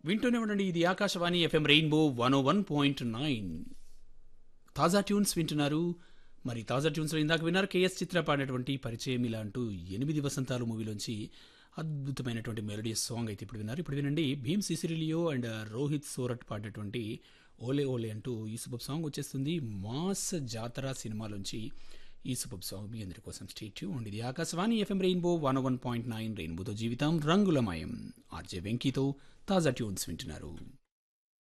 వింటూనే ఉండండి ఇది Akashvani FM rainbow one one point nine తాజా ట్యూన్స్ వింటున్నారు మరి తాజా ట్యూన్స్లో ఇందాక విన్నారు కేఎస్ చిత్ర పాడినటువంటి పరిచయం ఇలా అంటూ ఎనిమిది వసంతాలు మూవీలోంచి అద్భుతమైనటువంటి మెలోడియస్ సాంగ్ అయితే ఇప్పుడు విన్నారు ఇప్పుడు వినండి భీమ్ సిసిరిలియో అండ్ రోహిత్ సోరట్ పాడినటువంటి ఓలే ఓలే అంటూ ఈ సూపర్ సాంగ్ వచ్చేస్తుంది మాస్ జాతర సినిమాలోంచి ఈ సూపర్ సాంగ్ మీ అందరి కోసం స్టేట్ ఉండి ఇది Akashvani FM rainbow one one point nine రెయిన్బోతో జీవితం రంగులమయం ఆర్జే వెంకీతో తాజా ట్యూన్స్ వింటున్నారు